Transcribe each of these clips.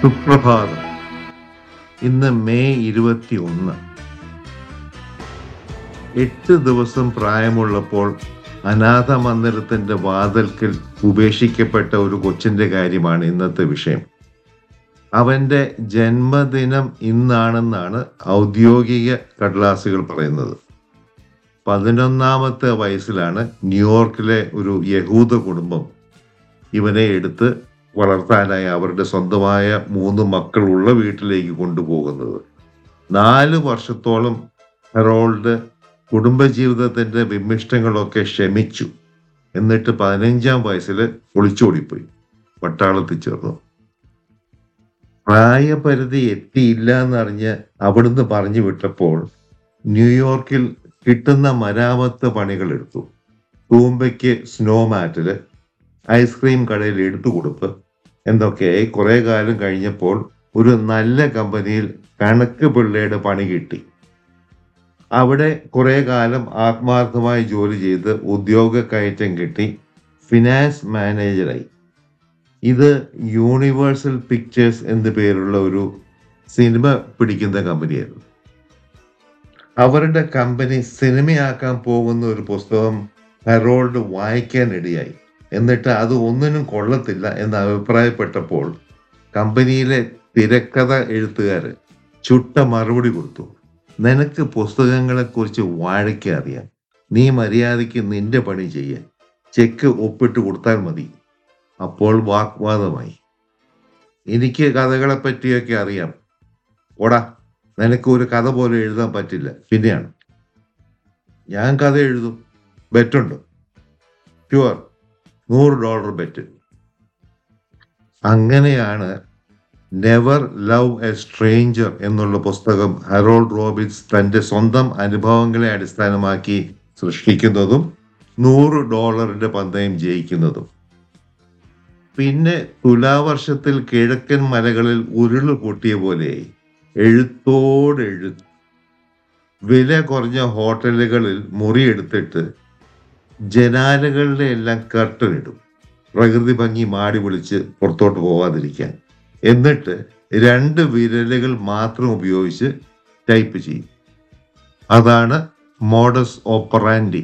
സുപ്രഭാതം ഇന്ന് മെയ് ഇരുപത്തി ഒന്ന് എട്ട് ദിവസം പ്രായമുള്ളപ്പോൾ അനാഥ മന്ദിരത്തിന്റെ വാതിൽക്കൽ ഉപേക്ഷിക്കപ്പെട്ട ഒരു കൊച്ചിന്റെ കാര്യമാണ് ഇന്നത്തെ വിഷയം അവന്റെ ജന്മദിനം ഇന്നാണെന്നാണ് ഔദ്യോഗിക കടലാസുകൾ പറയുന്നത് പതിനൊന്നാമത്തെ വയസ്സിലാണ് ന്യൂയോർക്കിലെ ഒരു യഹൂദ കുടുംബം ഇവനെ എടുത്ത് വളർത്താനായി അവരുടെ സ്വന്തമായ മൂന്ന് മക്കളുള്ള വീട്ടിലേക്ക് കൊണ്ടുപോകുന്നത് നാല് വർഷത്തോളം ഹെറോൾഡ് കുടുംബജീവിതത്തിന്റെ വിമിഷ്ടങ്ങളൊക്കെ ക്ഷമിച്ചു എന്നിട്ട് പതിനഞ്ചാം വയസ്സിൽ ഒളിച്ചോടിപ്പോയി പട്ടാളത്തിൽ ചേർന്നു പ്രായപരിധി എത്തിയില്ല എന്നറിഞ്ഞ് അവിടുന്ന് പറഞ്ഞു വിട്ടപ്പോൾ ന്യൂയോർക്കിൽ കിട്ടുന്ന മരാമത്ത് പണികൾ എടുത്തു തൂമ്പയ്ക്ക് സ്നോ മാറ്റില് ഐസ്ക്രീം കടയിൽ എടുത്തു കൊടുത്ത് എന്തൊക്കെയായി കുറെ കാലം കഴിഞ്ഞപ്പോൾ ഒരു നല്ല കമ്പനിയിൽ കണക്ക് പിള്ളയുടെ പണി കിട്ടി അവിടെ കുറെ കാലം ആത്മാർത്ഥമായി ജോലി ചെയ്ത് ഉദ്യോഗ കയറ്റം കിട്ടി ഫിനാൻസ് മാനേജറായി ഇത് യൂണിവേഴ്സൽ പിക്ചേഴ്സ് എന്നു പേരുള്ള ഒരു സിനിമ പിടിക്കുന്ന കമ്പനിയായിരുന്നു അവരുടെ കമ്പനി സിനിമയാക്കാൻ പോകുന്ന ഒരു പുസ്തകം ഹെറോൾഡ് വായിക്കാൻ ഇടയായി എന്നിട്ട് അത് ഒന്നിനും കൊള്ളത്തില്ല എന്ന് അഭിപ്രായപ്പെട്ടപ്പോൾ കമ്പനിയിലെ തിരക്കഥ എഴുത്തുകാര് ചുട്ട മറുപടി കൊടുത്തു നിനക്ക് പുസ്തകങ്ങളെക്കുറിച്ച് വാഴയ്ക്ക് അറിയാം നീ മര്യാദയ്ക്ക് നിന്റെ പണി ചെയ്യാൻ ചെക്ക് ഒപ്പിട്ട് കൊടുത്താൽ മതി അപ്പോൾ വാഗ്വാദമായി എനിക്ക് കഥകളെ പറ്റിയൊക്കെ അറിയാം ഓടാ നിനക്ക് ഒരു കഥ പോലും എഴുതാൻ പറ്റില്ല പിന്നെയാണ് ഞാൻ കഥ എഴുതും ബെറ്റുണ്ട് പ്യുവർ നൂറ് ഡോളർ ബെറ്റ് അങ്ങനെയാണ് നെവർ ലവ് എ സ്ട്രേഞ്ചർ എന്നുള്ള പുസ്തകം ഹറോൾഡ് റോബിൻസ് തന്റെ സ്വന്തം അനുഭവങ്ങളെ അടിസ്ഥാനമാക്കി സൃഷ്ടിക്കുന്നതും നൂറ് ഡോളറിന്റെ പന്തയം ജയിക്കുന്നതും പിന്നെ തുലാവർഷത്തിൽ കിഴക്കൻ മലകളിൽ ഉരുള് പൊട്ടിയ പോലെയായി എഴുത്തോടെഴുത്ത് വില കുറഞ്ഞ ഹോട്ടലുകളിൽ മുറിയെടുത്തിട്ട് ജനാലകളുടെ എല്ലാം കർട്ടൻ ഇടും പ്രകൃതി ഭംഗി മാടി വിളിച്ച് പുറത്തോട്ട് പോവാതിരിക്കാൻ എന്നിട്ട് രണ്ട് വിരലുകൾ മാത്രം ഉപയോഗിച്ച് ടൈപ്പ് ചെയ്യും അതാണ് മോഡസ് ഓപ്പറാൻഡി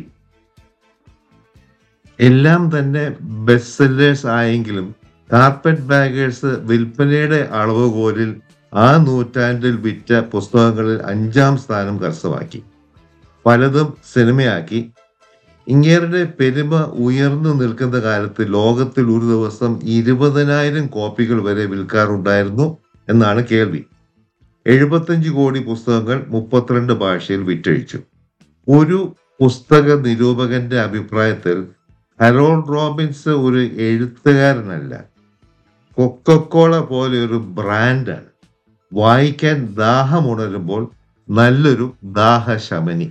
എല്ലാം തന്നെ ബെസ്റ്റ് സെല്ലേഴ്സ് ആയെങ്കിലും കാർപ്പറ്റ് ബാഗേഴ്സ് വിൽപ്പനയുടെ അളവുകോലിൽ ആ നൂറ്റാണ്ടിൽ വിറ്റ പുസ്തകങ്ങളിൽ അഞ്ചാം സ്ഥാനം കരസ്ഥമാക്കി പലതും സിനിമയാക്കി ഇങ്ങേരുടെ പെരുമ ഉയർന്നു നിൽക്കുന്ന കാലത്ത് ലോകത്തിൽ ഒരു ദിവസം ഇരുപതിനായിരം കോപ്പികൾ വരെ വിൽക്കാറുണ്ടായിരുന്നു എന്നാണ് കേൾവി എഴുപത്തഞ്ച് കോടി പുസ്തകങ്ങൾ മുപ്പത്തിരണ്ട് ഭാഷയിൽ വിറ്റഴിച്ചു ഒരു പുസ്തക നിരൂപകന്റെ അഭിപ്രായത്തിൽ ഹരോൾഡ് റോബിൻസ് ഒരു എഴുത്തുകാരനല്ല കൊക്കക്കോള പോലെ ഒരു ബ്രാൻഡാണ് വായിക്കാൻ ദാഹമുണരുമ്പോൾ നല്ലൊരു ദാഹശമനി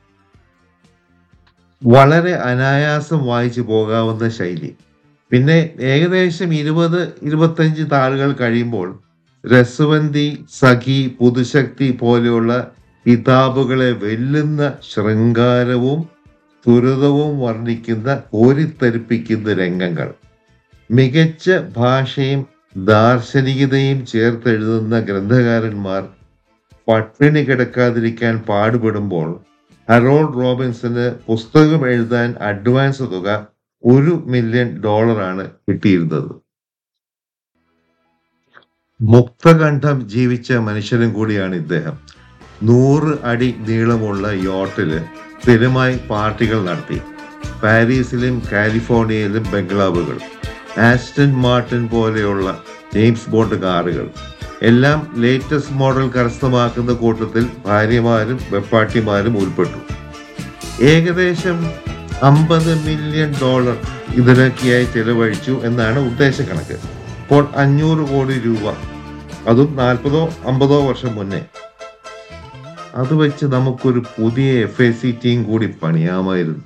വളരെ അനായാസം വായിച്ചു പോകാവുന്ന ശൈലി പിന്നെ ഏകദേശം ഇരുപത് ഇരുപത്തഞ്ച് താളുകൾ കഴിയുമ്പോൾ രസവന്തി സഖി പുതുശക്തി പോലെയുള്ള കിതാബുകളെ വെല്ലുന്ന ശൃംഗാരവും ദുരിതവും വർണ്ണിക്കുന്ന കോരിത്തരിപ്പിക്കുന്ന രംഗങ്ങൾ മികച്ച ഭാഷയും ദാർശനികതയും ചേർത്തെഴുതുന്ന ഗ്രന്ഥകാരന്മാർ പട്ടിണി കിടക്കാതിരിക്കാൻ പാടുപെടുമ്പോൾ ഹറോൾഡ് റോബിൻസന് പുസ്തകം എഴുതാൻ അഡ്വാൻസ് തുക ഒരു മില്യൺ ഡോളറാണ് കിട്ടിയിരുന്നത് മുക്തകണ്ഠം ജീവിച്ച മനുഷ്യനും കൂടിയാണ് ഇദ്ദേഹം നൂറ് അടി നീളമുള്ള യോട്ടില് സ്ഥിരമായി പാർട്ടികൾ നടത്തി പാരീസിലും കാലിഫോർണിയയിലും ബംഗ്ലാവുകൾ ആസ്റ്റൺ മാർട്ടിൻ പോലെയുള്ള ജെയിംസ് ബോണ്ട് കാറുകൾ എല്ലാം ലേറ്റസ്റ്റ് മോഡൽ കരസ്ഥമാക്കുന്ന കൂട്ടത്തിൽ ഭാര്യമാരും വെപ്പാട്ടിമാരും ഉൾപ്പെട്ടു ഏകദേശം അമ്പത് മില്യൺ ഡോളർ ഇതിനൊക്കെയായി ചെലവഴിച്ചു എന്നാണ് ഉദ്ദേശക്കണക്ക് ഇപ്പോൾ അഞ്ഞൂറ് കോടി രൂപ അതും നാൽപ്പതോ അമ്പതോ വർഷം മുന്നേ അത് വെച്ച് നമുക്കൊരു പുതിയ എഫ് എ സി ടീം കൂടി പണിയാമായിരുന്നു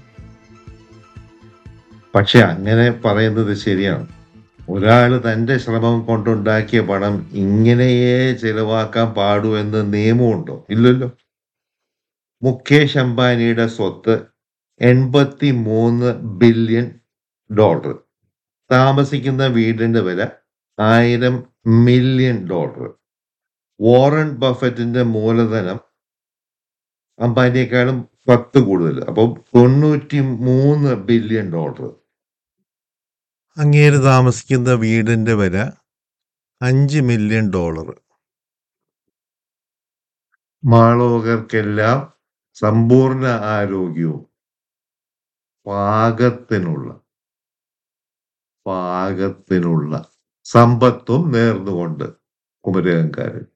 പക്ഷെ അങ്ങനെ പറയുന്നത് ശരിയാണ് ഒരാൾ തന്റെ ശ്രമം കൊണ്ടുണ്ടാക്കിയ പണം ഇങ്ങനെയേ ചെലവാക്കാൻ പാടൂ എന്ന് നിയമമുണ്ടോ ഇല്ലല്ലോ മുകേഷ് അംബാനിയുടെ സ്വത്ത് എൺപത്തി മൂന്ന് ബില്യൺ ഡോളർ താമസിക്കുന്ന വീടിന്റെ വില ആയിരം മില്യൺ ഡോളർ വാറൻ ബഫറ്റിന്റെ മൂലധനം അംബാനിയെക്കാളും പത്ത് കൂടുതൽ അപ്പം തൊണ്ണൂറ്റി മൂന്ന് ബില്യൺ ഡോളർ അങ്ങേര് താമസിക്കുന്ന വീടിന്റെ വില അഞ്ച് മില്യൺ ഡോളർ മാളോകർക്കെല്ലാം സമ്പൂർണ്ണ ആരോഗ്യവും പാകത്തിനുള്ള പാകത്തിനുള്ള സമ്പത്തും നേർന്നുകൊണ്ട് കുമരകംകാരൻ